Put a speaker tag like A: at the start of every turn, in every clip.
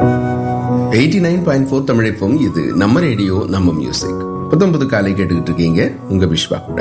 A: eighty nine point four தமிழைப்போம் இது நம்ம ரேடியோ நம்ம மியூசிக் புத்தம்பது காலை கேட்டுக்கிட்டு இருக்கீங்க உங்க விஸ்வா கூட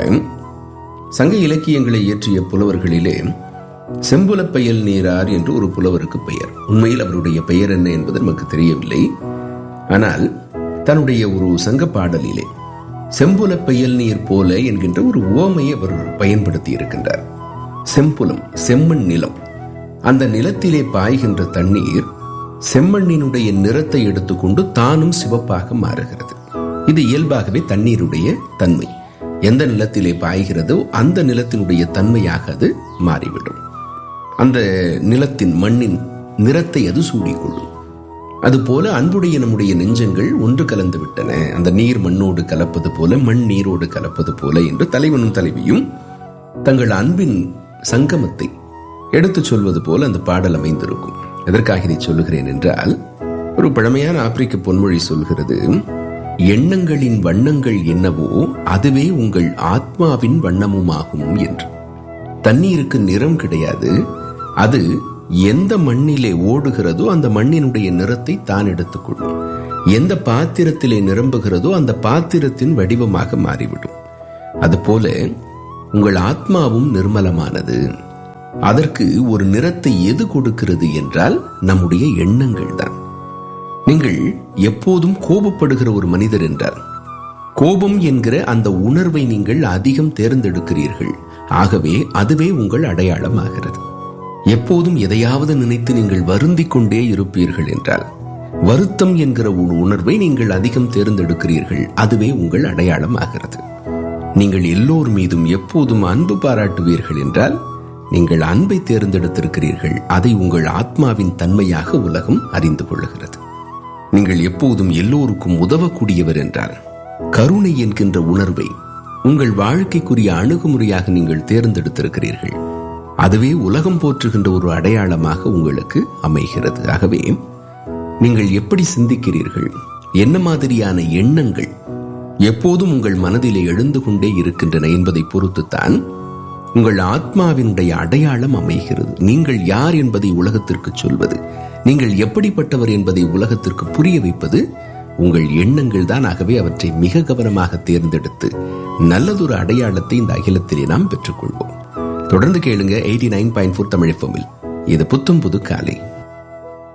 A: சங்க இலக்கியங்களை இயற்றிய புலவர்களிலே செம்புலப்பெயல் நீரார் என்று ஒரு புலவருக்கு பெயர் உண்மையில் அவருடைய பெயர் என்ன என்பது நமக்கு தெரியவில்லை ஆனால் தன்னுடைய ஒரு சங்க பாடலிலே செம்புலப்பெயல் நீர் போல என்கின்ற ஒரு உவமையை அவர் பயன்படுத்தி இருக்கின்றார் செம்புலம் செம்மண் நிலம் அந்த நிலத்திலே பாய்கின்ற தண்ணீர் செம்மண்ணினுடைய நிறத்தை எடுத்துக்கொண்டு தானும் சிவப்பாக மாறுகிறது இது இயல்பாகவே தண்ணீருடைய தன்மை எந்த நிலத்திலே பாய்கிறதோ அந்த நிலத்தினுடைய தன்மையாக அது மாறிவிடும் அந்த நிலத்தின் மண்ணின் நிறத்தை அது சூடிக்கொள்ளும் அதுபோல அன்புடைய நம்முடைய நெஞ்சங்கள் ஒன்று கலந்து விட்டன அந்த நீர் மண்ணோடு கலப்பது போல மண் நீரோடு கலப்பது போல என்று தலைவனும் தலைவியும் தங்கள் அன்பின் சங்கமத்தை எடுத்துச் சொல்வது போல அந்த பாடல் அமைந்திருக்கும் எதற்காக இதை சொல்லுகிறேன் என்றால் ஒரு பழமையான ஆப்பிரிக்க பொன்மொழி சொல்கிறது எண்ணங்களின் வண்ணங்கள் என்னவோ அதுவே உங்கள் ஆத்மாவின் வண்ணமுமாகும் என்று தண்ணீருக்கு நிறம் கிடையாது அது எந்த மண்ணிலே ஓடுகிறதோ அந்த மண்ணினுடைய நிறத்தை தான் எடுத்துக்கொள்ளும் எந்த பாத்திரத்திலே நிரம்புகிறதோ அந்த பாத்திரத்தின் வடிவமாக மாறிவிடும் அதுபோல உங்கள் ஆத்மாவும் நிர்மலமானது அதற்கு ஒரு நிறத்தை எது கொடுக்கிறது என்றால் நம்முடைய எண்ணங்கள் தான் நீங்கள் எப்போதும் கோபப்படுகிற ஒரு மனிதர் என்றார் கோபம் என்கிற அந்த உணர்வை நீங்கள் அதிகம் தேர்ந்தெடுக்கிறீர்கள் ஆகவே அதுவே உங்கள் அடையாளமாகிறது எப்போதும் எதையாவது நினைத்து நீங்கள் வருந்திக் கொண்டே இருப்பீர்கள் என்றால் வருத்தம் என்கிற ஒரு உணர்வை நீங்கள் அதிகம் தேர்ந்தெடுக்கிறீர்கள் அதுவே உங்கள் அடையாளமாகிறது நீங்கள் எல்லோர் மீதும் எப்போதும் அன்பு பாராட்டுவீர்கள் என்றால் நீங்கள் அன்பை தேர்ந்தெடுத்திருக்கிறீர்கள் அதை உங்கள் ஆத்மாவின் தன்மையாக உலகம் அறிந்து கொள்ளுகிறது நீங்கள் எப்போதும் எல்லோருக்கும் உதவக்கூடியவர் என்றால் கருணை என்கின்ற உணர்வை உங்கள் வாழ்க்கைக்குரிய அணுகுமுறையாக நீங்கள் தேர்ந்தெடுத்திருக்கிறீர்கள் அதுவே உலகம் போற்றுகின்ற ஒரு அடையாளமாக உங்களுக்கு அமைகிறது ஆகவே நீங்கள் எப்படி சிந்திக்கிறீர்கள் என்ன மாதிரியான எண்ணங்கள் எப்போதும் உங்கள் மனதிலே எழுந்து கொண்டே இருக்கின்றன என்பதை பொறுத்துத்தான் உங்கள் ஆத்மாவினுடைய அடையாளம் அமைகிறது நீங்கள் யார் என்பதை உலகத்திற்கு சொல்வது நீங்கள் எப்படிப்பட்டவர் என்பதை உலகத்திற்கு புரிய வைப்பது உங்கள் எண்ணங்கள் தான் ஆகவே அவற்றை மிக கவனமாக தேர்ந்தெடுத்து நல்லதொரு அடையாளத்தை இந்த அகிலத்திலே நாம் பெற்றுக்கொள்வோம் தொடர்ந்து கேளுங்க eighty nine point four Tamil இது புத்தும் புது காலை